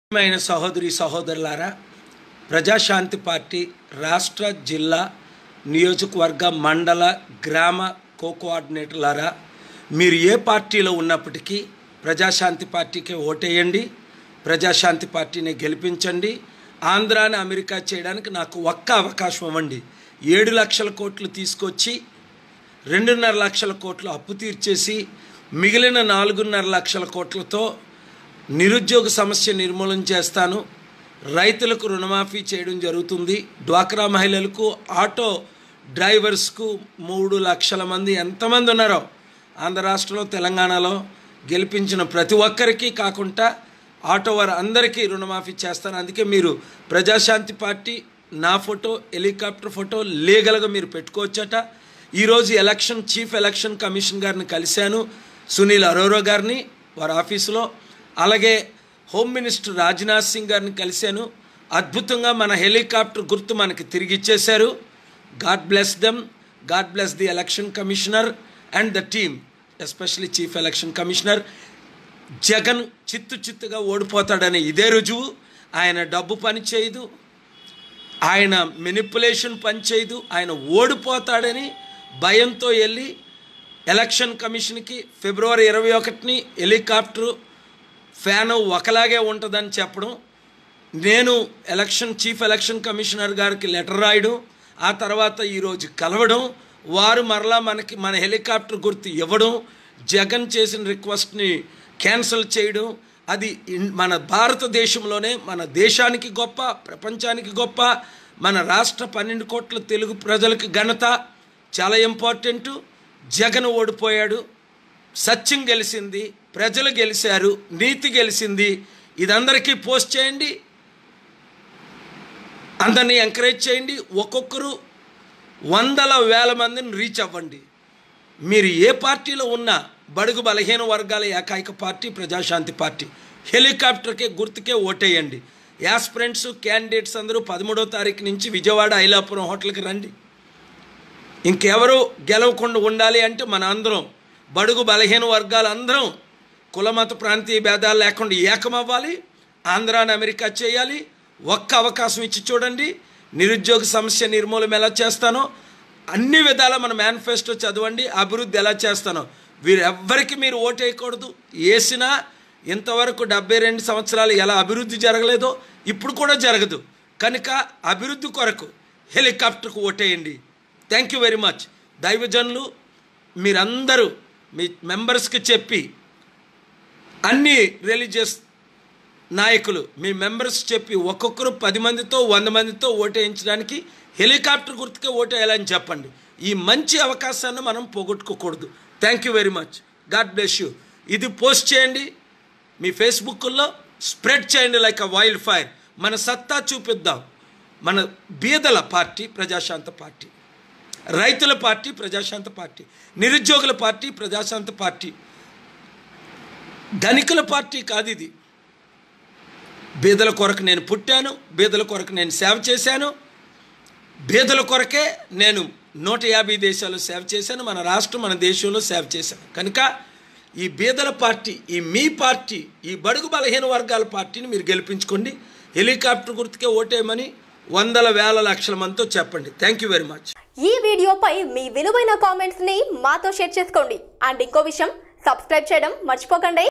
ప్రియమైన సహోదరి సహోదరులారా ప్రజాశాంతి పార్టీ రాష్ట్ర జిల్లా నియోజకవర్గ మండల గ్రామ కో కోఆర్డినేటర్లారా మీరు ఏ పార్టీలో ఉన్నప్పటికీ ప్రజాశాంతి పార్టీకి ఓటేయండి ప్రజాశాంతి పార్టీని గెలిపించండి ఆంధ్రాని అమెరికా చేయడానికి నాకు ఒక్క అవకాశం ఇవ్వండి ఏడు లక్షల కోట్లు తీసుకొచ్చి రెండున్నర లక్షల కోట్లు అప్పు తీర్చేసి మిగిలిన నాలుగున్నర లక్షల కోట్లతో నిరుద్యోగ సమస్య నిర్మూలన చేస్తాను రైతులకు రుణమాఫీ చేయడం జరుగుతుంది డ్వాక్రా మహిళలకు ఆటో డ్రైవర్స్కు మూడు లక్షల మంది ఎంతమంది ఉన్నారో ఆంధ్ర రాష్ట్రంలో తెలంగాణలో గెలిపించిన ప్రతి ఒక్కరికి కాకుండా ఆటో వారు అందరికీ రుణమాఫీ చేస్తాను అందుకే మీరు ప్రజాశాంతి పార్టీ నా ఫోటో హెలికాప్టర్ ఫోటో లీగల్గా మీరు పెట్టుకోవచ్చట ఈరోజు ఎలక్షన్ చీఫ్ ఎలక్షన్ కమిషన్ గారిని కలిశాను సునీల్ అరోరా గారిని వారి ఆఫీసులో అలాగే హోమ్ మినిస్టర్ రాజ్నాథ్ సింగ్ గారిని కలిశాను అద్భుతంగా మన హెలికాప్టర్ గుర్తు మనకి తిరిగి ఇచ్చేశారు God bless them God bless the election commissioner and the team especially chief election commissioner Jagan చిత్తు చిత్తుగా ఓడిపోతాడని ఇదే రుజువు ఆయన డబ్బు పని చేయదు ఆయన మెనిపులేషన్ పనిచేయదు ఆయన ఓడిపోతాడని భయంతో వెళ్ళి ఎలక్షన్ కమిషన్కి ఫిబ్రవరి ఇరవై ఒకటిని హెలికాప్టరు ఫ్యాన్ ఒకలాగే ఉంటుందని చెప్పడం నేను ఎలక్షన్ చీఫ్ ఎలక్షన్ కమిషనర్ గారికి లెటర్ రాయడం ఆ తర్వాత ఈరోజు కలవడం వారు మరలా మనకి మన హెలికాప్టర్ గుర్తు ఇవ్వడం జగన్ చేసిన రిక్వెస్ట్ని క్యాన్సిల్ చేయడం అది ఇన్- మన భారతదేశంలోనే మన దేశానికి గొప్ప ప్రపంచానికి గొప్ప మన రాష్ట్ర పన్నెండు కోట్ల తెలుగు ప్రజలకు ఘనత చాలా ఇంపార్టెంటు జగన్ ఓడిపోయాడు సత్యం గెలిచింది ప్రజలు గెలిచారు నీతి గెలిచింది ఇదందరికీ పోస్ట్ చేయండి అందరినీ ఎంకరేజ్ చేయండి ఒక్కొక్కరు వందల వేల మందిని రీచ్ అవ్వండి మీరు ఏ పార్టీలో ఉన్నా బడుగు బలహీన వర్గాల ఏకైక పార్టీ ప్రజాశాంతి పార్టీ హెలికాప్టర్కే గుర్తుకే ఓటేయండి యాస్పిరెంట్స్ క్యాండిడేట్స్ అందరూ పదమూడో తారీఖు నుంచి విజయవాడ ఐలాపురం హోటల్కి రండి ఇంకెవరు గెలవకుండా ఉండాలి అంటే మన అందరం బడుగు బలహీన వర్గాలు అందరం కులమత ప్రాంతీయ భేదాలు లేకుండా ఏకమవ్వాలి ఆంధ్రాని అమెరికా చేయాలి ఒక్క అవకాశం ఇచ్చి చూడండి నిరుద్యోగ సమస్య నిర్మూలన ఎలా చేస్తానో అన్ని విధాల మన మేనిఫెస్టో చదవండి అభివృద్ధి ఎలా చేస్తానో వీరెవ్వరికి మీరు ఓటేయకూడదు వేసినా ఇంతవరకు డెబ్బై రెండు సంవత్సరాలు ఎలా అభివృద్ధి జరగలేదో ఇప్పుడు కూడా జరగదు కనుక అభివృద్ధి కొరకు హెలికాప్టర్కు ఓటేయండి థ్యాంక్ యూ వెరీ మచ్ దైవజనులు మీరందరూ మీ మెంబర్స్కి చెప్పి అన్ని రిలీజియస్ నాయకులు మీ మెంబర్స్ చెప్పి ఒక్కొక్కరు పది మందితో వంద మందితో ఓటేయించడానికి హెలికాప్టర్ గుర్తుకే ఓటేయాలని చెప్పండి ఈ మంచి అవకాశాన్ని మనం పోగొట్టుకోకూడదు thank you very much God bless you ఇది పోస్ట్ చేయండి మీ ఫేస్బుక్లో స్ప్రెడ్ చేయండి లైక్ అ వైల్డ్ ఫైర్ మన సత్తా చూపిద్దాం మన బీదల పార్టీ ప్రజాశాంత పార్టీ రైతుల పార్టీ ప్రజాశాంత పార్టీ నిరుద్యోగుల పార్టీ ప్రజాశాంత పార్టీ ధనికుల పార్టీ కాదు ఇది బీదల కొరకు నేను పుట్టాను బీదల కొరకు నేను సేవ చేశాను బీదల కొరకే నేను నూట యాభై దేశాల్లో సేవ చేశాను మన రాష్ట్రం మన దేశంలో సేవ చేశాను కనుక ఈ బీదల పార్టీ ఈ మీ పార్టీ ఈ బడుగు బలహీన వర్గాల పార్టీని మీరు గెలిపించుకోండి హెలికాప్టర్ గుర్తుకే ఓటేయమని వందల వేల లక్షల మందితో చెప్పండి థ్యాంక్ యూ వెరీ మచ్ ఈ వీడియోపై మీ విలువైన కామెంట్స్ ని మాతో షేర్ చేసుకోండి అండ్ ఇంకో విషయం సబ్స్క్రైబ్ చేయడం మర్చిపోకండి